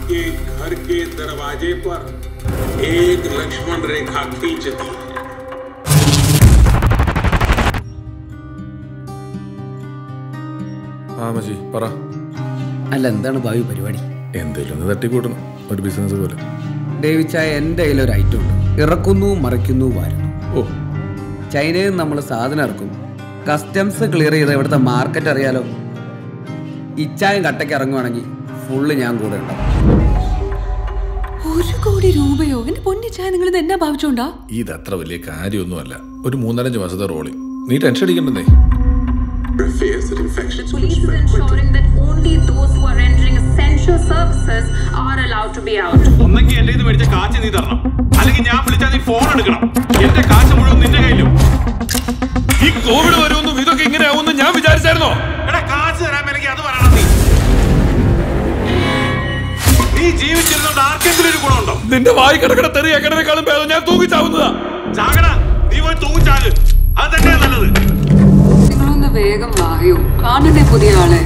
आपके घर के दरवाजे पर एक लक्ष्मण रेखा खींच दी है ആ മജി പറ അല്ല എന്താണ് ഭാവി പരിപാടി എന്തേലും ഒന്ന് തട്ടിക്കൂട്ടണം ഒരു ബിസിനസ് പോലെ ഡേവിച്ചായ എൻ്റെ കയ്യിൽ ഒരു ഐറ്റം ഉണ്ട് ഇറക്കുന്നു മറിക്കുന്നു വാരുന്നു ഓ ചൈനയിൽ നിന്ന് നമ്മൾ സാധനം ഇറക്കും കസ്റ്റംസ് ക്ലിയർ ചെയ്ത് ഇവിടുത്തെ മാർക്കറ്റ് അറിയാലോ ഇച്ചായം കട്ടയ്ക്ക് ഇറങ്ങുവാണെങ്കിൽ ഫുള്ള് ഞാൻ കൂടെ ഉണ്ടാവും ഒരു കോടി രൂപയോ എന്റെ പൊന്നിച്ചായ നിങ്ങൾ ഇത് എന്നാ ഭാവിച്ചോണ്ടാ ഇത് അത്ര വലിയ കാര്യമൊന്നുമല്ല ഒരു മൂന്നാലഞ്ച് മാസത്തെ റോളിംഗ് നീ ടെൻഷൻ അടിക്കണ്ടെന്നേ fears that infections will Police is spread quickly. ensuring that only those who are rendering essential services are allowed to be out. ഒന്നെങ്കിൽ എന്റെ ഇത് മേടിച്ച കാശ് നീ തരണം അല്ലെങ്കിൽ ഞാൻ വിളിച്ചാൽ നീ ഫോൺ എടുക്കണം എന്റെ കാശ് മുഴുവൻ നിന്റെ കയ്യിലും ഈ കോവിഡ് വരുമെന്നും ഇതൊക്കെ ഇങ്ങനെ ആവുമെന്ന് ഞാൻ വിചാരിച്ചായിരുന്നോ എടാ കാശ് തരാൻ എനിക്ക് അത് പറയണം നീ നീ ജീവിച്ചിരുന്നോണ്ട് ആർക്കെങ്കിലും ഒരു ഗുണമുണ്ടോ നിന്റെ വായി കിടക്കണ തെറി എക്കണേക്കാളും ഭേദം ഞാൻ തൂക്കിച്ചാവുന്നതാ ചാകട നീ പോയി തൂങ്ങിച്ചാല് അത് തന്നെയാ നല്ലത് നിങ്ങളൊന്ന് വേഗം വായോ കാണണ്ടേ പുതിയ ആളെ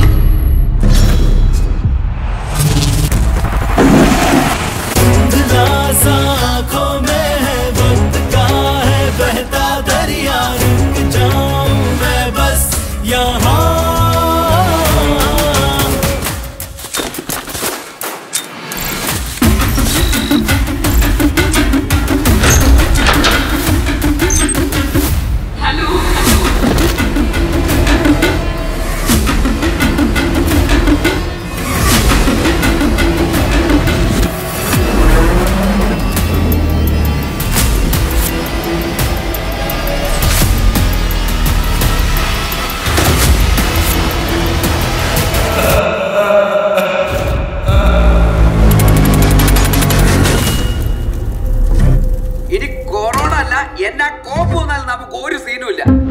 आंखों में है वक्त का है बहता दरिया रुक जाऊं मैं बस यहाँ ഇനി കൊറോണ അല്ല എന്നാ കോപ്പ് വന്നാലും നമുക്ക് ഒരു സീനും ഇല്ല